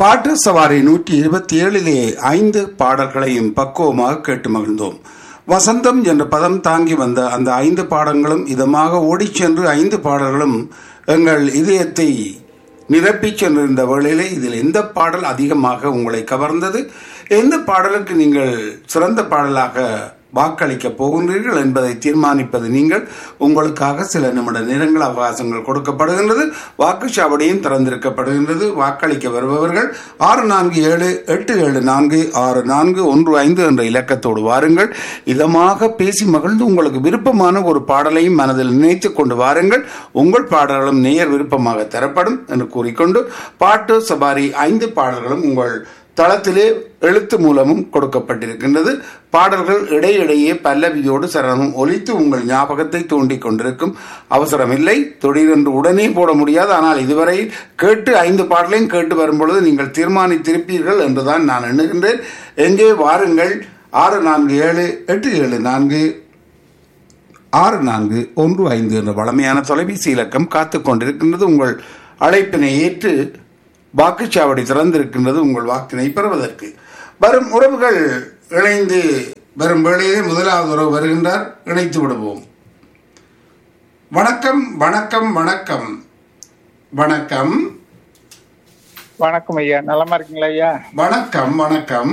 பாட்டு சவாரி நூற்றி இருபத்தி ஏழிலே ஐந்து பாடல்களையும் பக்குவமாக கேட்டு மகிழ்ந்தோம் வசந்தம் என்ற பதம் தாங்கி வந்த அந்த ஐந்து பாடங்களும் இதமாக ஓடிச் சென்று ஐந்து பாடல்களும் எங்கள் இதயத்தை நிரப்பிச் சென்றிருந்த வேளையிலே இதில் எந்த பாடல் அதிகமாக உங்களை கவர்ந்தது எந்த பாடலுக்கு நீங்கள் சிறந்த பாடலாக வாக்களிக்க போகின்றீர்கள் என்பதை தீர்மானிப்பது நீங்கள் உங்களுக்காக சில நிமிட நேரங்கள் அவகாசங்கள் கொடுக்கப்படுகின்றது வாக்குச்சாவடியும் திறந்திருக்கப்படுகின்றது வாக்களிக்க வருபவர்கள் ஆறு நான்கு ஏழு எட்டு ஏழு நான்கு ஆறு நான்கு ஒன்று ஐந்து என்ற இலக்கத்தோடு வாருங்கள் இதமாக பேசி மகிழ்ந்து உங்களுக்கு விருப்பமான ஒரு பாடலையும் மனதில் நினைத்து கொண்டு வாருங்கள் உங்கள் பாடல்களும் நேயர் விருப்பமாக தரப்படும் என்று கூறிக்கொண்டு பாட்டு சபாரி ஐந்து பாடல்களும் உங்கள் தளத்திலே எழுத்து மூலமும் கொடுக்கப்பட்டிருக்கின்றது பாடல்கள் இடையிடையே பல்லவியோடு சரணம் ஒலித்து உங்கள் ஞாபகத்தை தூண்டிக் கொண்டிருக்கும் அவசரமில்லை திடீரென்று உடனே போட முடியாது ஆனால் இதுவரை கேட்டு ஐந்து பாடலையும் கேட்டு வரும்பொழுது நீங்கள் தீர்மானித்திருப்பீர்கள் என்றுதான் நான் எண்ணுகின்றேன் எங்கே வாருங்கள் ஆறு நான்கு ஏழு எட்டு ஏழு நான்கு ஆறு நான்கு ஒன்று ஐந்து என்ற வளமையான தொலைபேசி இலக்கம் காத்து கொண்டிருக்கின்றது உங்கள் அழைப்பினை ஏற்று வாக்குச்சாவடி திறந்திருக்கின்றது உங்கள் வாக்கினை பெறுவதற்கு வரும் உறவுகள் இணைந்து வரும் வேளையிலே முதலாவது உறவு வருகின்றார் இணைத்து விடுவோம் வணக்கம் வணக்கம் வணக்கம் வணக்கம் வணக்கம் ஐயா நலமா இருக்கீங்களா ஐயா வணக்கம் வணக்கம்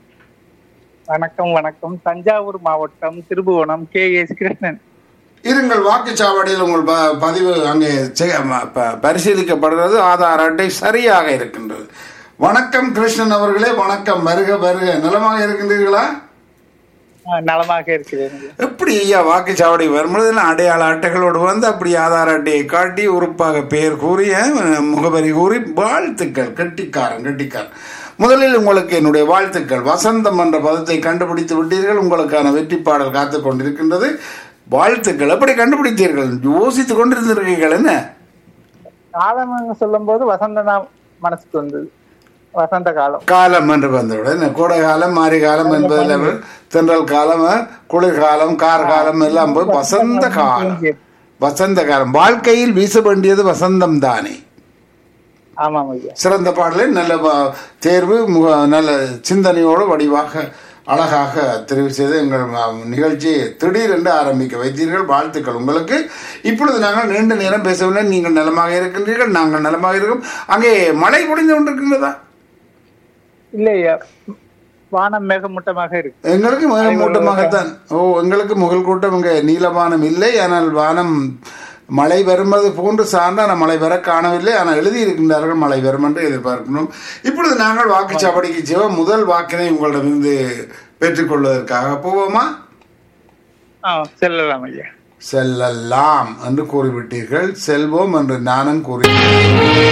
வணக்கம் வணக்கம் தஞ்சாவூர் மாவட்டம் திருபுவனம் கே எஸ் கிருஷ்ணன் இருங்கள் வாக்குச்சாவடியில் உங்கள் ப- பதிவு அங்கே செ- ம- ப- பரிசீலிக்கப்படுகிறது ஆதார் அட்டை சரியாக இருக்கின்றது வணக்கம் கிருஷ்ணன் அவர்களே வணக்கம் வருக வருக நலமாக இருக்கின்றீர்களா ஆ, நலமாக இருக்கிறேன் ஐயா. எப்படி ஐயா வாக்குச்சாவடி வரும்பொழுது எல்லாம் அடையாள அட்டைகளோடு வந்து அப்படி ஆதார் அட்டையை காட்டி உறுப்பாக பெயர் கூறி அஹ், முகவரி கூறி வாழ்த்துக்கள் கெட்டிக்காரன் கெட்டிக்காரன் முதலில் உங்களுக்கு என்னுடைய வாழ்த்துக்கள் வசந்தம் என்ற பதத்தை கண்டுபிடித்து விட்டீர்கள் உங்களுக்கான வெற்றி பாடல் காத்து கொண்டிருக்கின்றது வாழ்த்துக்கள் எப்படி கண்டுபிடித்தீர்கள் யோசித்துக் கொண்டிருந்திருக்கீர்கள் என்ன காலம் சொல்லும் போது வசந்த தான் மனசுக்கு வந்தது வசந்த காலம் காலம் என்று வந்தவுடன் கோடை காலம் மாரி காலம் என்பதில் தென்றல் காலம் குளிர்காலம் கார்காலம் எல்லாம் போய் வசந்த காலம் வசந்த காலம் வாழ்க்கையில் வீச வேண்டியது வசந்தம் தானே ஆமாம் ஐயா சிறந்த பாடலை நல்ல வ- தேர்வு முக- நல்ல சிந்தனையோடு வடிவாக அழகாக தெரிவு செய்து எங்கள் ம- நிகழ்ச்சியை திடீரென்று ஆரம்பிக்க வைத்தீர்கள் வாழ்த்துக்கள் உங்களுக்கு இப்பொழுது நாங்கள் நீண்ட நேரம் பேசவில்லை நீங்கள் நலமாக இருக்கின்றீர்கள் நாங்கள் நலமாக இருக்கோம் அங்கே மழை பொழிந்து கொண்டிருக்கின்றதா இல்ல ஐயா வானம் மேகமூட்டமாக இருக்கு எங்களுக்கு மேகமூட்டமாகத்தான் ஓ எங்களுக்கு முகல் கூட்டம் இங்கே நீலவானம் இல்லை ஆனால் வானம் மழை வருவது போன்று சார்ந்த மழை வர காணவில்லை ஆனால் எழுதியிருக்கின்றார்கள் மழை வரும் என்று எதிர்பார்க்கணும் இப்பொழுது நாங்கள் வாக்குச்சாவடிக்கு செவ முதல் வாக்கினை உங்களிடமிருந்து பெற்றுக்கொள்வதற்காக போவோமா ஆ செல்லலாம் ஐயா செல்லலாம் என்று கூறிவிட்டீர்கள் செல்வோம் என்று நானும் கூறினேன்